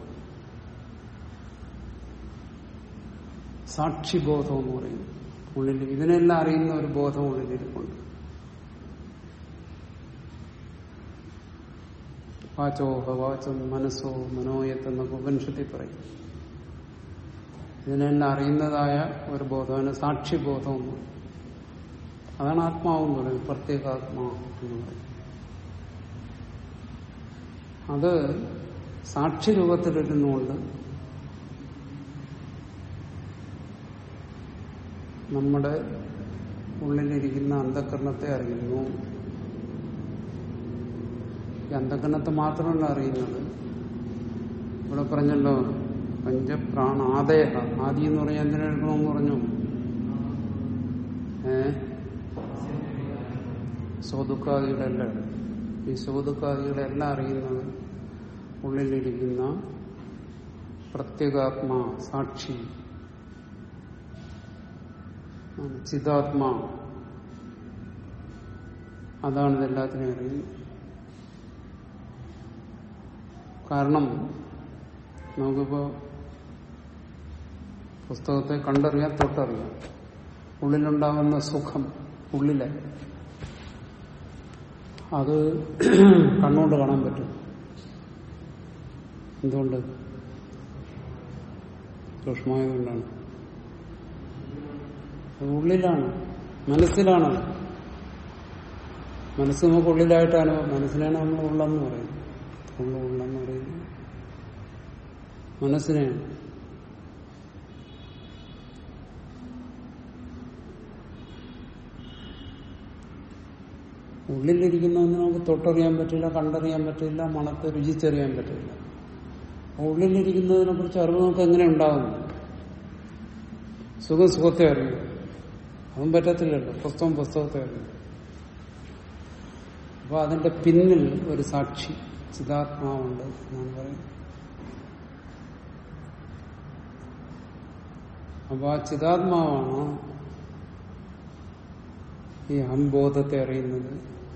സാക്ഷിബോധം എന്ന് പറയുന്നു ഉള്ളിൽ ഇതിനെല്ലാം അറിയുന്ന ഒരു ബോധം ഉള്ളിലിരിപ്പുണ്ട് വാചോ ഹവാചം മനസ്സോ മനോയത്ത് എന്നൊക്കെ ഉപനിഷത്തിൽ പറയും ഇതിനെല്ലാം അറിയുന്നതായ ഒരു ബോധമാണ് സാക്ഷിബോധം എന്ന് പറയും അതാണ് ആത്മാവെന്ന് പറയുന്നത് പ്രത്യേകാത്മാ എന്ന് പറയും അത് സാക്ഷി രൂപത്തിലിരുന്നുകൊണ്ട് നമ്മുടെ ഉള്ളിലിരിക്കുന്ന അന്ധകരണത്തെ അറിയുന്നു ഈ അന്ധകരണത്തെ മാത്രമല്ല അറിയുന്നത് ഇവിടെ പറഞ്ഞല്ലോ പഞ്ചപ്രാണാദയ ആദി എന്ന് പറഞ്ഞാൽ എന്തിനെടുക്കണമെന്ന് പറഞ്ഞു ഏ സ്വദുഃഖാദികളെല്ലാം ഈ സ്വദുഃഖാദികളെല്ലാം അറിയുന്നത് ഉള്ളിലിരിക്കുന്ന പ്രത്യേകാത്മാ സാക്ഷി ചിതാത്മാ അതാണ് ഇതെല്ലാത്തിനെയും അറിയുന്നത് കാരണം നമുക്കിപ്പോ പുസ്തകത്തെ കണ്ടറിയാം തൊട്ടറിയാം ഉള്ളിലുണ്ടാകുന്ന സുഖം ഉള്ളിലെ അത് കണ്ണുകൊണ്ട് കാണാൻ പറ്റും എന്തുകൊണ്ട് സൂക്ഷ്മമായതുകൊണ്ടാണ് അത് ഉള്ളിലാണ് മനസ്സിലാണ് മനസ്സ് നമുക്ക് ഉള്ളിലായിട്ട് അനുഭവം മനസ്സിനാണ് നമ്മൾ ഉള്ളെന്ന് പറയുന്നത് ഉള്ള ഉള്ളെന്ന് പറയുന്നത് മനസ്സിനെയാണ് ഉള്ളിലിരിക്കുന്നതൊന്നും നമുക്ക് തൊട്ടറിയാൻ പറ്റില്ല കണ്ടറിയാൻ പറ്റില്ല മണത്ത് രുചിച്ചറിയാൻ പറ്റില്ല ഉള്ളിലിരിക്കുന്നതിനെ കുറിച്ച് അറിവ് നമുക്ക് എങ്ങനെ ഉണ്ടാകും സുഖം സുഖത്തെ അറിയുക അതും പറ്റത്തില്ലല്ലോ പുസ്തകം പുസ്തകത്തെ അറിയുക അപ്പൊ അതിന്റെ പിന്നിൽ ഒരു സാക്ഷി ചിതാത്മാവുണ്ട് എന്നാണ് പറയുന്നത് അപ്പൊ ആ ചിതാത്മാവാണ് ഈ അഹംബോധത്തെ അറിയുന്നത്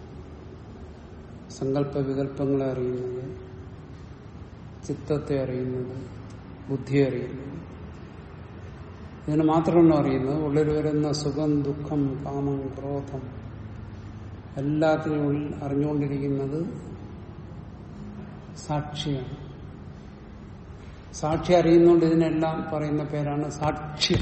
സങ്കല്പ വികല്പങ്ങളെ അറിയുന്നത് ചിത്തത്തെ അറിയുന്നത് ബുദ്ധിയെ അറിയുന്നത് ഇതിന് മാത്രമല്ല അറിയുന്നത് ഉള്ളിൽ വരുന്ന സുഖം ദുഃഖം കാമം ക്രോധം എല്ലാത്തിനും ഉള്ളിൽ അറിഞ്ഞുകൊണ്ടിരിക്കുന്നത് സാക്ഷിയാണ് സാക്ഷി അറിയുന്നുകൊണ്ട് ഇതിനെല്ലാം പറയുന്ന പേരാണ് സാക്ഷ്യം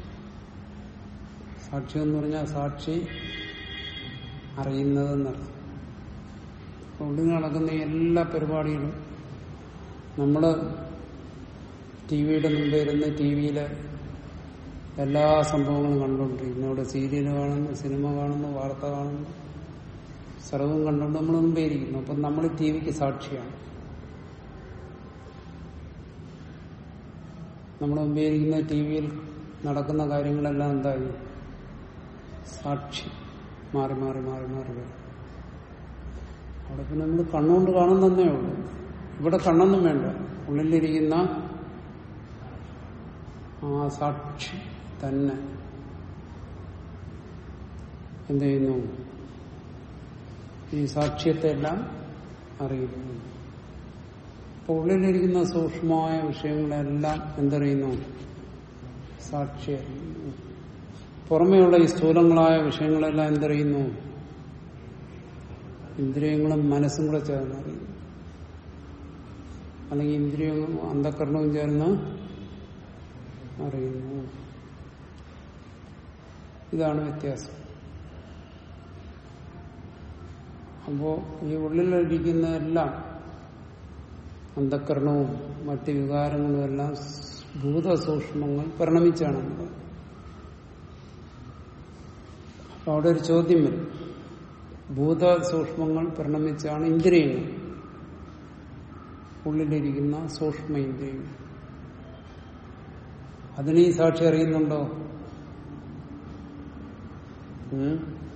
സാക്ഷ്യം എന്ന് പറഞ്ഞാൽ സാക്ഷി അറിയുന്നതെന്നർത്ഥം ഉള്ളിൽ നടക്കുന്ന എല്ലാ പരിപാടികളും നമ്മൾ ടി വിയുടെ മുമ്പ് ഇരുന്ന് ടി വിയിലെ എല്ലാ സംഭവങ്ങളും കണ്ടുകൊണ്ടിരിക്കുന്നു അവിടെ സീരിയൽ കാണുന്നു സിനിമ കാണുന്നു വാർത്ത കാണുന്നു സർവവും കണ്ടുകൊണ്ട് നമ്മൾ മുമ്പേ ഇരിക്കുന്നു അപ്പം നമ്മൾ ടി വിക്ക് സാക്ഷിയാണ് നമ്മൾ മുമ്പേ ഇരിക്കുന്ന ടി വിയിൽ നടക്കുന്ന കാര്യങ്ങളെല്ലാം എന്തായി സാക്ഷി മാറി മാറി മാറി മാറി വരും അവിടെ പിന്നെ നമ്മൾ കണ്ണുകൊണ്ട് കാണുന്നതന്നേ ഉള്ളൂ ഇവിടെ കണ്ണൊന്നും വേണ്ട ഉള്ളിലിരിക്കുന്ന ആ സാക്ഷി തന്നെ എന്ത് ചെയ്യുന്നു ഈ സാക്ഷ്യത്തെ എല്ലാം അറിയുന്നു അപ്പൊ ഉള്ളിലിരിക്കുന്ന സൂക്ഷ്മമായ വിഷയങ്ങളെല്ലാം എന്തറിയുന്നു സാക്ഷി അറിയുന്നു പുറമെയുള്ള ഈ സ്ഥൂലങ്ങളായ വിഷയങ്ങളെല്ലാം എന്തറിയുന്നു ഇന്ദ്രിയങ്ങളും മനസ്സും കൂടെ ചേർന്ന് അറിയുന്നു അല്ലെങ്കിൽ ഇന്ദ്രിയവും അന്ധകരണവും ചേർന്ന് അറിയുന്നു ഇതാണ് വ്യത്യാസം അപ്പോ ഈ ഉള്ളിലിരിക്കുന്ന എല്ലാം അന്ധകരണവും മറ്റ് വികാരങ്ങളും എല്ലാം ഭൂതസൂക്ഷ്മങ്ങൾ പരിണമിച്ചാണ് അപ്പൊ അവിടെ ഒരു ചോദ്യം വരും ഭൂതസൂക്ഷ്മങ്ങൾ പരിണമിച്ചാണ് ഇന്ദ്രിയങ്ങൾ ഉള്ളിലിരിക്കുന്ന സൂക്ഷ്മ ഇന്ദ്രിയങ്ങൾ അതിന് ഈ സാക്ഷി അറിയുന്നുണ്ടോ ഉം?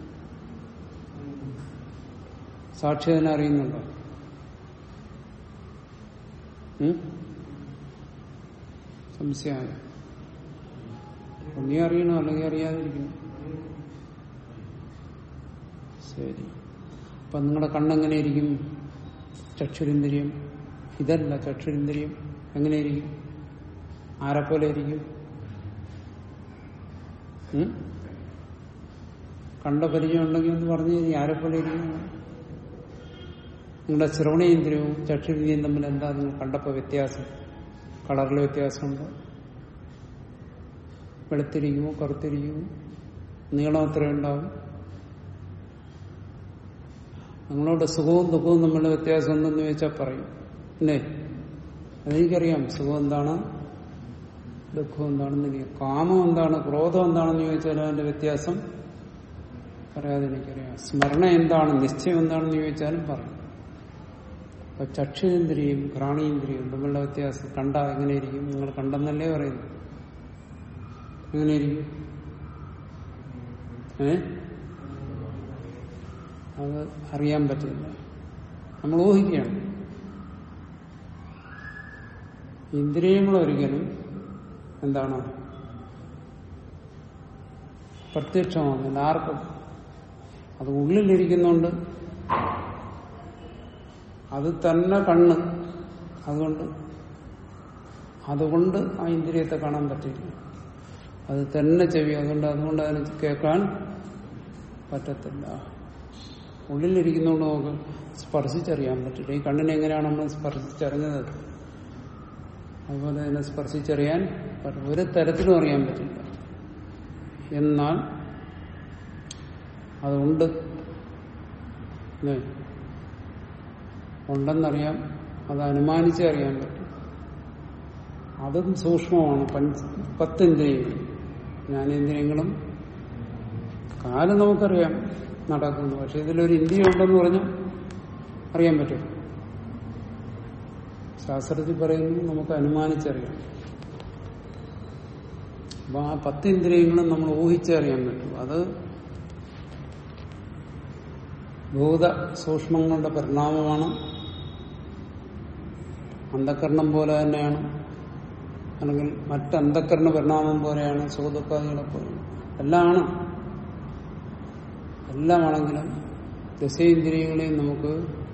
സാക്ഷി അതിനെ അറിയുന്നുണ്ടോ ഉം? സംശയമായ നീ അറിയണോ അല്ലെങ്കിൽ അറിയാതിരിക്കണം ശരി അപ്പൊ നിങ്ങളുടെ കണ്ണെങ്ങനെ ഇരിക്കും ചക്ഷുരിന്ദ്രിയം ഇതല്ല ചക്ഷുരിന്ദ്രിയം എങ്ങനെയിരിക്കും ആരെപ്പോലെ ഇരിക്കും ഉം? കണ്ട പരിചയം ഉണ്ടെങ്കിൽ ഒന്ന് പറഞ്ഞു തരി ആരെപ്പോലെ ഇരിക്കും നിങ്ങളുടെ ശ്രവണേന്ദ്രിയവും ചക്ഷുരിന്ദ്രിയും തമ്മിൽ എന്താ നിങ്ങൾ കണ്ടപ്പോ വ്യത്യാസം കളറിൽ വ്യത്യാസമുണ്ടോ വെളുത്തിരിക്കുമോ കറുത്തിരിക്കുമോ നീളം എത്ര ഉണ്ടാവും നിങ്ങളോട് സുഖവും ദുഃഖവും തമ്മിലുള്ള വ്യത്യാസം എന്തെന്ന് ചോദിച്ചാൽ പറയും അല്ലേ അതെനിക്കറിയാം സുഖം എന്താണ് ദുഃഖം എന്താണെന്ന് എനിക്ക് കാമം എന്താണ് ക്രോധം എന്താണെന്ന് ചോദിച്ചാൽ അതിന്റെ വ്യത്യാസം പറയാതെ എനിക്കറിയാം സ്മരണ എന്താണ് നിശ്ചയം എന്താണെന്ന് ചോദിച്ചാലും പറയും അപ്പൊ ചക്ഷുരേന്ദ്രിയും ഘ്രാണീന്ദ്രിയും തമ്മിലുള്ള വ്യത്യാസം കണ്ട എങ്ങനെയിരിക്കും നിങ്ങൾ കണ്ടെന്നല്ലേ പറയുന്നു എങ്ങനെയിരിക്കും ഏ അത് അറിയാൻ പറ്റില്ല നമ്മൾ ഊഹിക്കുകയാണ് ഇന്ദ്രിയങ്ങൾ ഒരിക്കലും എന്താണ് പ്രത്യക്ഷമാകുന്നില്ല ആർക്കും അത് ഉള്ളിലിരിക്കുന്നുണ്ട് അത് തന്നെ കണ്ണ് അതുകൊണ്ട് അതുകൊണ്ട് ആ ഇന്ദ്രിയത്തെ കാണാൻ പറ്റില്ല അത് തന്നെ ചെവി അതുകൊണ്ട് അതുകൊണ്ട് അതിന് കേൾക്കാൻ പറ്റത്തില്ല ഉള്ളിലിരിക്കുന്നതുകൊണ്ട് നമുക്ക് സ്പർശിച്ചറിയാൻ പറ്റില്ല ഈ കണ്ണിനെ എങ്ങനെയാണ് നമ്മൾ സ്പർശിച്ചറിഞ്ഞത് അതുപോലെ അതിനെ സ്പർശിച്ചറിയാൻ പറ്റും ഒരു തരത്തിലും അറിയാൻ പറ്റില്ല എന്നാൽ അതുണ്ട് അല്ലേ ഉണ്ടെന്നറിയാം അത് അനുമാനിച്ചേ അറിയാൻ പറ്റും അതും സൂക്ഷ്മമാണ് പഞ്ച പത്തിന്ദ്രിയങ്ങൾ ജ്ഞാനേന്ദ്രിയങ്ങളും കാലം നമുക്കറിയാം നടക്കുന്നു പക്ഷെ ഇതിലൊരു ഇന്ദ്രിയം ഉണ്ടെന്ന് പറഞ്ഞാൽ അറിയാൻ പറ്റും ശാസ്ത്രത്തിൽ പറയുന്നു നമുക്ക് അനുമാനിച്ചറിയാം അപ്പൊ ആ പത്ത് ഇന്ദ്രിയങ്ങളും നമ്മൾ ഊഹിച്ചറിയാൻ പറ്റും അത് ഭൂത സൂക്ഷ്മങ്ങളുടെ പരിണാമമാണ് അന്ധക്കരണം പോലെ തന്നെയാണ് അല്ലെങ്കിൽ മറ്റ് അന്ധക്കരണ പരിണാമം പോലെയാണ് സുഖദുഃഖാദികളെ പോലെ എല്ലാമാണ് എല്ലാമാണെങ്കിലും ദശേന്ദ്രിയങ്ങളെയും നമുക്ക്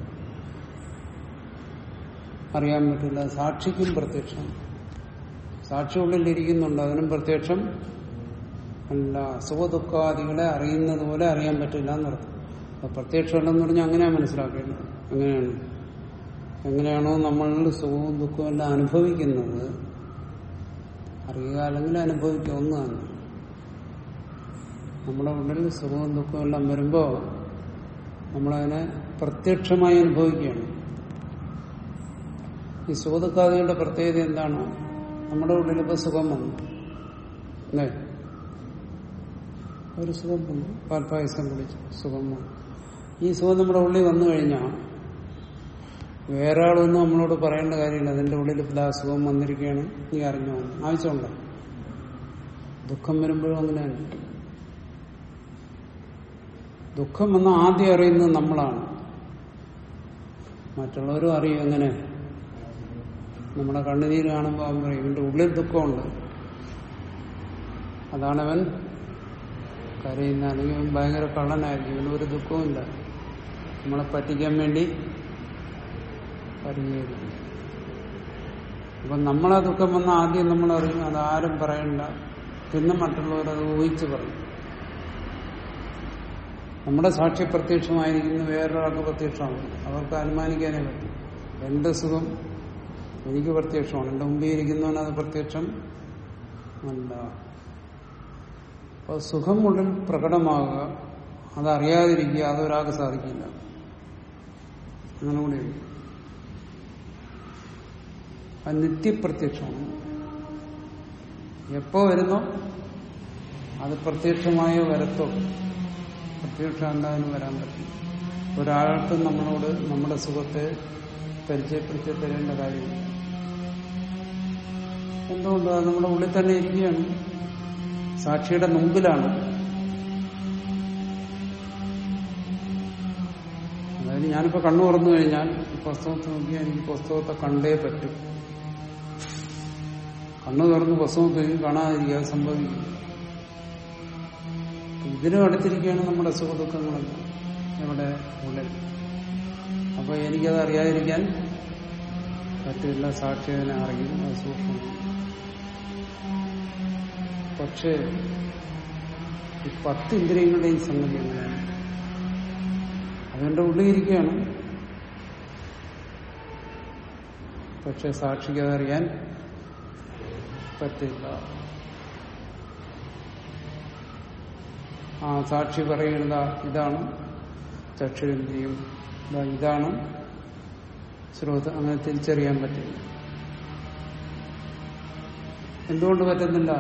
അറിയാൻ പറ്റില്ല സാക്ഷിക്കും പ്രത്യക്ഷം സാക്ഷി ഉള്ളിലിരിക്കുന്നുണ്ട് അതിനും പ്രത്യക്ഷം അല്ല സുഖദുഃഖാദികളെ അറിയുന്നത് പോലെ അറിയാൻ പറ്റില്ല എന്നർത്ഥം അപ്പൊ പ്രത്യക്ഷമല്ലെന്ന് പറഞ്ഞാൽ അങ്ങനെയാണ് മനസ്സിലാക്കേണ്ടത് എങ്ങനെയാണ് എങ്ങനെയാണോ നമ്മൾ സുഖവും ദുഃഖവും എല്ലാം അനുഭവിക്കുന്നത് അറിയുക അല്ലെങ്കിൽ അനുഭവിക്കുക ഒന്ന് തന്നെ നമ്മുടെ ഉള്ളിൽ സുഖവും ദുഃഖവും എല്ലാം വരുമ്പോൾ നമ്മളതിനെ പ്രത്യക്ഷമായി അനുഭവിക്കുകയാണ് ഈ സുഖദുഃഖാദികളുടെ പ്രത്യേകത എന്താണ് നമ്മുടെ ഉള്ളിൽ ഇപ്പൊ സുഖം വന്നു അല്ലേ ഒരു സുഖം വന്നു പാൽപ്പായസം കുടിച്ചു സുഖം വന്നു ഈ സുഖം നമ്മുടെ ഉള്ളിൽ വന്നു കഴിഞ്ഞാൽ വേറെ ആളൊന്നും നമ്മളോട് പറയേണ്ട കാര്യമില്ല അതിന്റെ ഉള്ളിൽ ഇതാ സുഖം വന്നിരിക്കുകയാണ് നീ അറിഞ്ഞു വന്നു ആവശ്യമുണ്ടോ ദുഃഖം വരുമ്പോഴും അങ്ങനെയാണ് ദുഃഖം വന്ന ആദ്യം അറിയുന്നത് നമ്മളാണ് മറ്റുള്ളവരും അറിയും എങ്ങനെ നമ്മുടെ കണ്ണുനീര് കാണുമ്പോൾ അവൻ പറയും ഇവന്റെ ഉള്ളിൽ ദുഃഖമുണ്ട് അതാണവൻ കരയുന്ന അല്ലെങ്കിൽ അവൻ ഭയങ്കര കള്ളനായിരിക്കും ഇവന് ഒരു ദുഃഖവുമില്ല നമ്മളെ പറ്റിക്കാൻ വേണ്ടി കരഞ്ഞിരിക്കും അപ്പൊ നമ്മളെ ദുഃഖം വന്ന ആദ്യം നമ്മൾ അറിയും അത് ആരും പറയണ്ട പിന്നെ മറ്റുള്ളവർ അത് ഊഹിച്ച് പറയും നമ്മുടെ സാക്ഷി പ്രത്യക്ഷമായിരിക്കുന്ന വേറൊരാൾക്ക് പ്രത്യക്ഷമാകും അവർക്ക് അനുമാനിക്കാനേ പറ്റും എന്റെ സുഖം എനിക്ക് പ്രത്യക്ഷമാണ് എന്റെ മുമ്പിൽ ഇരിക്കുന്നവന് അത് പ്രത്യക്ഷം അല്ല അപ്പൊ സുഖം ഉള്ളിൽ പ്രകടമാകുക അതറിയാതിരിക്കുക അതൊരാൾക്ക് സാധിക്കില്ല അങ്ങനെ കൂടിയുണ്ട് അത് നിത്യപ്രത്യക്ഷമാണ് എപ്പോ വരുന്നോ അത് പ്രത്യക്ഷമായോ വരത്തോ പ്രത്യക്ഷം എന്തായാലും വരാൻ പറ്റും ഒരാൾക്ക് നമ്മളോട് നമ്മുടെ സുഖത്തെ പരിചയപ്പെടുത്തി തരേണ്ട കാര്യമില്ല എന്തുകൊണ്ട് അത് നമ്മുടെ ഉള്ളിൽ തന്നെ ഇരിക്കുകയാണ് സാക്ഷിയുടെ മുമ്പിലാണ് അതായത് ഞാനിപ്പോ കണ്ണു തുറന്നു കഴിഞ്ഞാൽ പുസ്തകത്തെ നോക്കിയാൽ എനിക്ക് പുസ്തകത്തെ കണ്ടേ പറ്റും കണ്ണു തുറന്ന് പുസ്തകം തൂക്കി കാണാതിരിക്കുക സംഭവിക്കും ഇതിനും അടുത്തിരിക്കുകയാണ് നമ്മുടെ സുഖദുഃഖങ്ങളെല്ലാം ഇവിടെ ഉള്ളിൽ അപ്പൊ എനിക്കത് അറിയാതിരിക്കാൻ പറ്റില്ല സാക്ഷി അതിനെ അറിയും അത് സൂക്ഷ്മം പക്ഷേ ഈ പത്ത് ഇന്ദ്രിയങ്ങളുടെയും സംഗതി എങ്ങനെയാണ് അതിന്റെ ഉള്ളിലിരിക്കുകയാണ് പക്ഷെ സാക്ഷിക്ക് അതറിയാൻ പറ്റില്ല ആ സാക്ഷി പറയുന്നത് ഇതാണ് ചക്ഷുരേന്ദ്രിയം ഇതാ ഇതാണ് ശ്രോത അങ്ങനെ തിരിച്ചറിയാൻ പറ്റില്ല എന്തുകൊണ്ട് പറ്റുന്നില്ല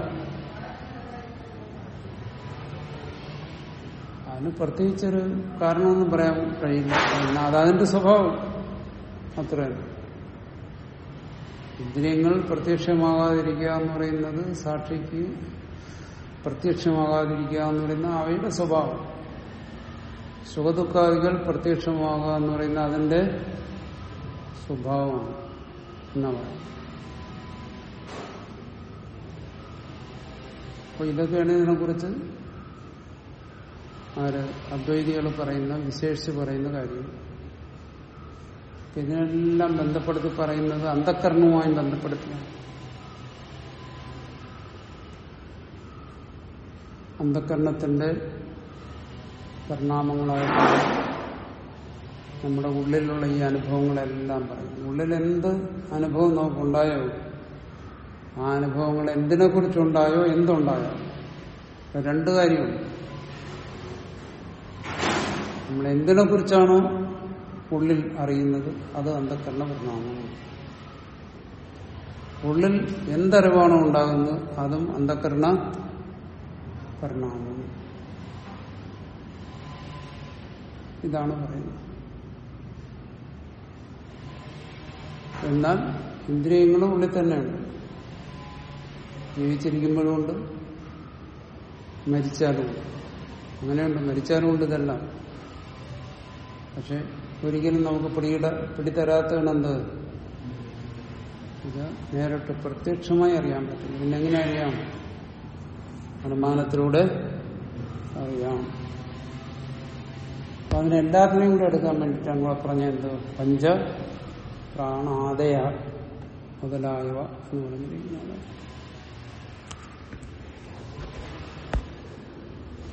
അതിന് പ്രത്യേകിച്ചൊരു കാരണമൊന്നും പറയാൻ കഴിയില്ല കാരണം അതതിന്റെ സ്വഭാവം അത്രയാണ് ഇന്ദ്രിയങ്ങൾ പ്രത്യക്ഷമാകാതിരിക്കുക എന്ന് പറയുന്നത് സാക്ഷിക്ക് പ്രത്യക്ഷമാകാതിരിക്കുക എന്ന് പറയുന്ന അവയുടെ സ്വഭാവം സുഖദുഃഖാദികൾ പ്രത്യക്ഷമാകുക എന്ന് പറയുന്ന അതിന്റെ സ്വഭാവമാണ് എന്നാ പറയാം അപ്പൊ ഇതൊക്കെയാണ് ഇതിനെക്കുറിച്ച് ആര് അദ്വൈതികൾ പറയുന്ന വിശേഷിച്ച് പറയുന്ന കാര്യം ഇതിനെല്ലാം ബന്ധപ്പെടുത്തി പറയുന്നത് അന്ധക്കരണവുമായി ബന്ധപ്പെടുത്തിയാണ് അന്ധക്കരണത്തിന്റെ പരിണാമങ്ങളായിട്ട് നമ്മുടെ ഉള്ളിലുള്ള ഈ അനുഭവങ്ങളെല്ലാം പറയും ഉള്ളിൽ എന്ത് അനുഭവം നമുക്കുണ്ടായോ ആ അനുഭവങ്ങൾ എന്തിനെ കുറിച്ചുണ്ടായോ എന്തുണ്ടായോ രണ്ട് കാര്യമുണ്ട് നമ്മൾ എന്തിനെ കുറിച്ചാണോ ഉള്ളിൽ അറിയുന്നത് അത് അന്ധക്കരണ പരിണാമം ഉള്ളിൽ എന്തറിവാണോ ഉണ്ടാകുന്നത് അതും അന്ധക്കരണ പരിണാമം ഇതാണ് പറയുന്നത് എന്നാൽ ഇന്ദ്രിയങ്ങളും ഉള്ളിൽ തന്നെയുണ്ട് ജീവിച്ചിരിക്കുമ്പോഴുമുണ്ട് മരിച്ചാലുമുണ്ട് അങ്ങനെയുണ്ട് മരിച്ചാലുമുണ്ട് ഇതെല്ലാം പക്ഷെ ഒരിക്കലും നമുക്ക് പിടിയിട പിടിതരാത്തതാണ് എന്ത് ഇത് നേരിട്ട് പ്രത്യക്ഷമായി അറിയാൻ പറ്റില്ല പിന്നെ എങ്ങനെ അറിയാം അനുമാനത്തിലൂടെ അറിയാം അപ്പൊ അതിന് എല്ലാത്തിനെയും കൂടെ എടുക്കാൻ വേണ്ടിയിട്ടാണ് ഇവിടെ പറഞ്ഞ എന്ത് പഞ്ച പ്രാണാദയ മുതലായവ എന്ന് പറഞ്ഞിരിക്കുന്നത്